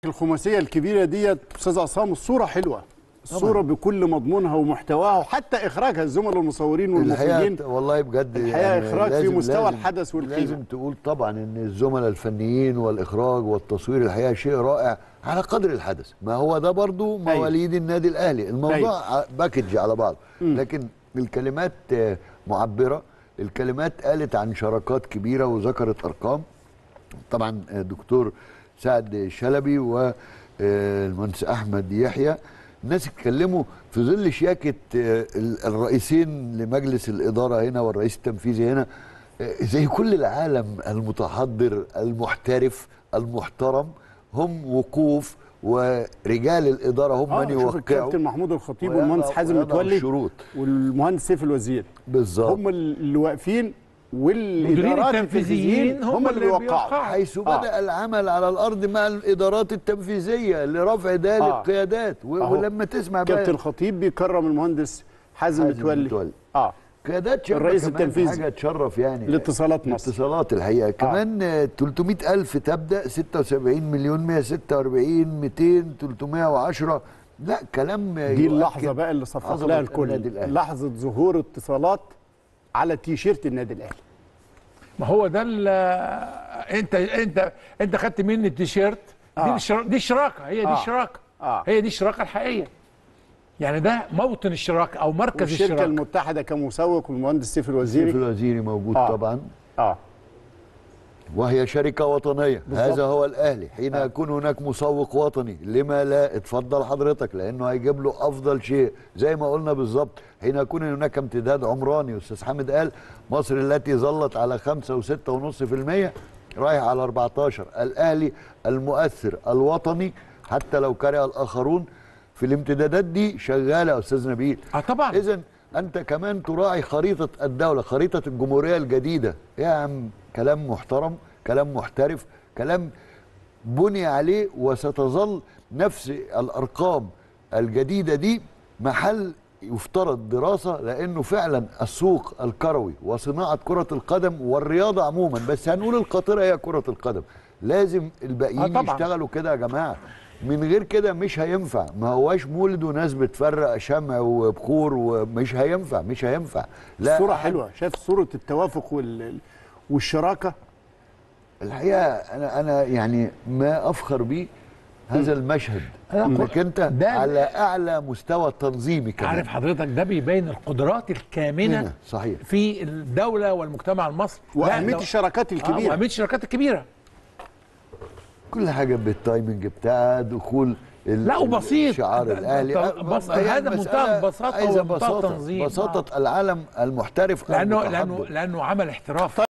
الخماسيه الكبيره ديت استاذ عصام الصوره حلوه الصوره بكل مضمونها ومحتواها وحتى اخراجها الزملاء المصورين والمخرجين الحقيقه والله بجد الحقيقة إخراج في لازم- مستوى لازم- الحدث والقيمة. لازم تقول طبعا ان الزملاء الفنيين والاخراج والتصوير الحقيقه شيء رائع على قدر الحدث ما هو ده برضو مواليد النادي الاهلي الموضوع ع- باكج على بعض لكن الكلمات آه، معبره الكلمات قالت عن شراكات كبيره وذكرت ارقام طبعا آه، دكتور سعد شلبي والمهندس احمد يحيى الناس اتكلموا في ظل شياكه آه، ال- الرئيسين لمجلس الاداره هنا والرئيس التنفيذي هنا آه، زي كل العالم المتحضر المحترف المحترم هم وقوف ورجال الاداره هم اه من شوف يوقعوا الكابتن محمود الخطيب ويضع- والمهندس حازم ويضع متولي الشروط. والمهندس سيف الوزير بالظبط هم اللي واقفين المديرين والادارات التنفيذيين التنفيذيين هم هم اللي اللي بيوقعوا بيوقعوا. حيث آه. بدأ العمل على الأرض مع الإدارات التنفيذية لرفع ذلك آه. القيادات و- أهو. ولما تسمع بقى كابتن خطيب بيكرم المهندس حازم حازم متولي متولي. اه قيادات شابة الرئيس كمان التنفيذي. حاجة تشرف يعني لاتصالات مصر. الاتصالات الحقيقة كمان آه. 300 ألف تبدأ 76 مليون 146 200 310 لا كلام آه، دي يؤكد اللحظه بقى اللي صفق عظمة لها النادي الكل الأهلي. لحظه ظهور اتصالات على تيشيرت النادي الاهلي ما هو ده ال- انت انت انت خدت مني التيشيرت دي آه. الشر... دي الشراكه هي دي آه. الشراكه آه. هي دي الشراكه الحقيقيه يعني ده موطن الشراكه او مركز والشركه الشراكه المتحده كمسوق والمهندس سيف سيف الوزيري الوزيري موجود آه. طبعا اه وهي شركة وطنية بالظبط. هذا هو الأهلي حين يكون هناك مسوق وطني لما لا اتفضل حضرتك لأنه هيجيب له أفضل شيء زي ما قلنا بالظبط حين يكون هناك امتداد عمراني أستاذ حامد قال مصر التي ظلت على خمسة وستة ونص في المية رايح على 14 الأهلي المؤثر الوطني حتى لو كره الآخرون في الامتدادات دي شغالة يا أستاذ نبيل اه طبعا اذا انت كمان تراعي خريطه الدوله خريطه الجمهوريه الجديده يا عم كلام محترم كلام محترف كلام بني عليه وستظل نفس الارقام الجديده دي محل يفترض دراسه لانه فعلا السوق الكروي وصناعه كره القدم والرياضه عموما بس هنقول القاطره هي كره القدم لازم الباقيين آه طبعاً. يشتغلوا كده يا جماعه من غير كده مش هينفع ما هواش مولد وناس بتفرق شمع وبخور ومش هينفع مش هينفع لا الصوره أحد- حلوه شايف صوره التوافق وال... والشراكه الحقيقه انا انا يعني ما افخر بيه هذا المشهد أنا انك انت ده- على اعلى مستوى تنظيمي كمان عارف حضرتك ده بيبين القدرات الكامنه هنا، صحيح. في الدوله والمجتمع المصري واهميه لا، لو- الشراكات آه الكبيره واهميه الشركات الكبيره كل حاجه بالتايمنج بتاعها دخول ال- لا، وبسيط. شعار ده- ده- الاهلي ده- أه، بس- هي هذا المسألة منتهى البساطة عايزة ومنتهى بساطة التنظيم. بساطه العالم المحترف لانه المتحضر. لانه لانه عمل احتراف